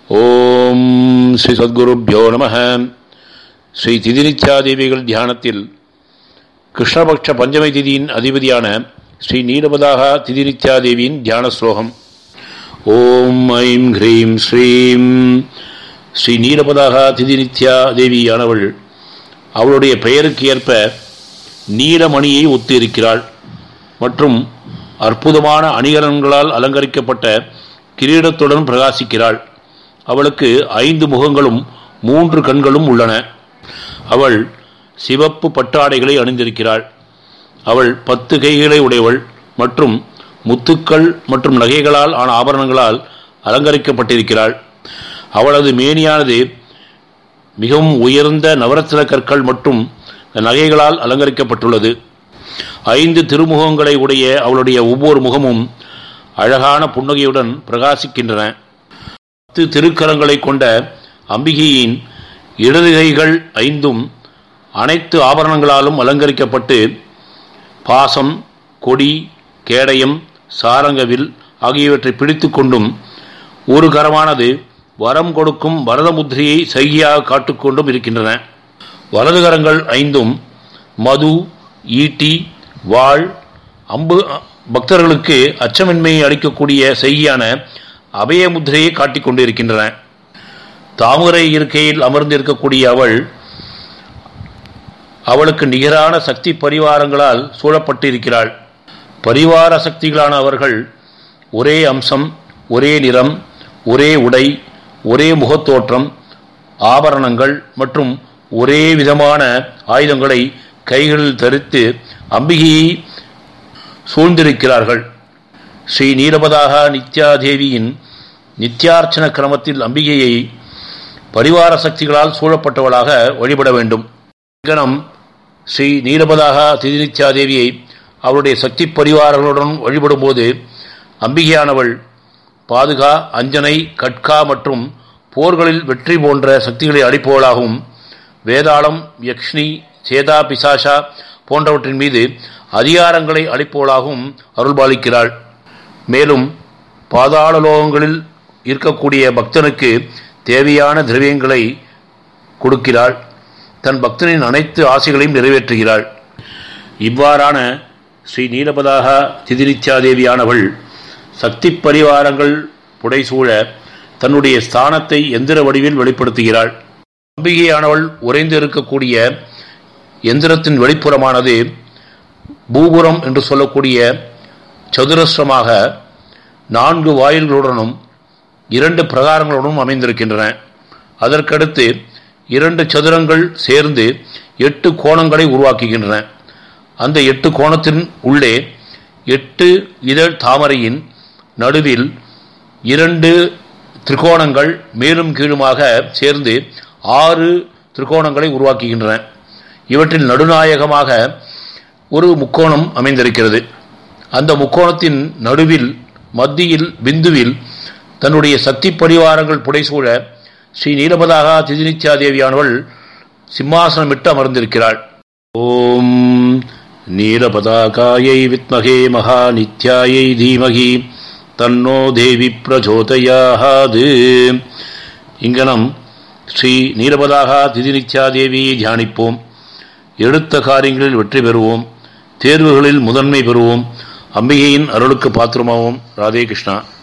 ஓம் ஸ்ரீ சத்குருப்யோ நம ஸ்ரீ திதினித்யாதேவிகள் தியானத்தில் கிருஷ்ணபக்ஷ பஞ்சமை திதியின் அதிபதியான ஸ்ரீ நீலபதாக திதினித்யாதேவியின் தியான ஸ்லோகம் ஓம் ஐம் ஹ்ரீம் ஸ்ரீம் ஸ்ரீ நீலபதாக திதிநித்யா தேவியானவள் அவளுடைய பெயருக்கு ஏற்ப நீலமணியை ஒத்து இருக்கிறாள் மற்றும் அற்புதமான அணிகலன்களால் அலங்கரிக்கப்பட்ட கிரீடத்துடன் பிரகாசிக்கிறாள் அவளுக்கு ஐந்து முகங்களும் மூன்று கண்களும் உள்ளன அவள் சிவப்பு பட்டாடைகளை அணிந்திருக்கிறாள் அவள் பத்து கைகளை உடையவள் மற்றும் முத்துக்கள் மற்றும் நகைகளால் ஆன ஆபரணங்களால் அலங்கரிக்கப்பட்டிருக்கிறாள் அவளது மேனியானது மிகவும் உயர்ந்த நவரத்தின கற்கள் மற்றும் நகைகளால் அலங்கரிக்கப்பட்டுள்ளது ஐந்து திருமுகங்களை உடைய அவளுடைய ஒவ்வொரு முகமும் அழகான புன்னகையுடன் பிரகாசிக்கின்றன பத்து திருக்கரங்களை கொண்ட அம்பிகையின் இடதுகைகள் ஐந்தும் அனைத்து ஆபரணங்களாலும் அலங்கரிக்கப்பட்டு பாசம் கொடி கேடயம் சாரங்கவில் ஆகியவற்றை பிடித்து கொண்டும் ஒரு கரமானது வரம் கொடுக்கும் வரதமுத்திரையை சைகியாக காட்டுக்கொண்டும் இருக்கின்றன வலது கரங்கள் ஐந்தும் மது ஈட்டி வாழ் அம்பு பக்தர்களுக்கு அச்சமின்மையை அளிக்கக்கூடிய செய்தியான அபயமுத்திரையை காட்டிக் கொண்டு இருக்கின்றன தாமரை இருக்கையில் அமர்ந்திருக்கக்கூடிய அவள் அவளுக்கு நிகரான சக்தி பரிவாரங்களால் சூழப்பட்டு இருக்கிறாள் பரிவார சக்திகளான அவர்கள் ஒரே அம்சம் ஒரே நிறம் ஒரே உடை ஒரே முகத்தோற்றம் ஆபரணங்கள் மற்றும் ஒரே விதமான ஆயுதங்களை கைகளில் தரித்து அம்பிகையை சூழ்ந்திருக்கிறார்கள் ஸ்ரீ நீலபதாக நித்யாதேவியின் நித்யார்ச்சன கிரமத்தில் அம்பிகையை பரிவார சக்திகளால் சூழப்பட்டவளாக வழிபட வேண்டும் கணம் ஸ்ரீ நீலபதாக திதிநித்யாதேவியை அவருடைய சக்தி பரிவாரங்களுடன் வழிபடும்போது அம்பிகையானவள் பாதுகா அஞ்சனை கட்கா மற்றும் போர்களில் வெற்றி போன்ற சக்திகளை அளிப்பவளாகவும் வேதாளம் யக்ஷ்னி சேதா பிசாஷா போன்றவற்றின் மீது அதிகாரங்களை அளிப்பவளாகவும் அருள்பாலிக்கிறாள் மேலும் பாதாள லோகங்களில் இருக்கக்கூடிய பக்தனுக்கு தேவையான திரவியங்களை கொடுக்கிறாள் தன் பக்தனின் அனைத்து ஆசைகளையும் நிறைவேற்றுகிறாள் இவ்வாறான ஸ்ரீ நீலபதாக திதிரிச்சாதேவியானவள் சக்தி பரிவாரங்கள் புடைசூழ தன்னுடைய ஸ்தானத்தை எந்திர வடிவில் வெளிப்படுத்துகிறாள் அம்பிகையானவள் உறைந்து இருக்கக்கூடிய எந்திரத்தின் வெளிப்புறமானது பூபுரம் என்று சொல்லக்கூடிய சதுரஸ்ரமாக நான்கு வாயில்களுடனும் இரண்டு பிரகாரங்களுடனும் அமைந்திருக்கின்றன அதற்கடுத்து இரண்டு சதுரங்கள் சேர்ந்து எட்டு கோணங்களை உருவாக்குகின்றன அந்த எட்டு கோணத்தின் உள்ளே எட்டு இதழ் தாமரையின் நடுவில் இரண்டு திரிகோணங்கள் மேலும் கீழுமாக சேர்ந்து ஆறு திரிகோணங்களை உருவாக்குகின்றன இவற்றில் நடுநாயகமாக ஒரு முக்கோணம் அமைந்திருக்கிறது அந்த முக்கோணத்தின் நடுவில் மத்தியில் பிந்துவில் தன்னுடைய சக்தி பரிவாரங்கள் புடைசூழ ஸ்ரீ நீலபதாக திதினித்யாதேவியானவள் சிம்மாசனமிட்டு அமர்ந்திருக்கிறாள் ஓம் நீலபதாகாயை வித்மகே மகா நித்யாயை தீமகி தன்னோ தேவி பிரச்சோதயாது இங்கனம் ஸ்ரீ நீலபதாக திதினித்யாதேவியை தியானிப்போம் எடுத்த காரியங்களில் வெற்றி பெறுவோம் தேர்வுகளில் முதன்மை பெறுவோம் அம்பிகையின் அருளுக்கு பாத்திரமாவோம் ராதே கிருஷ்ணா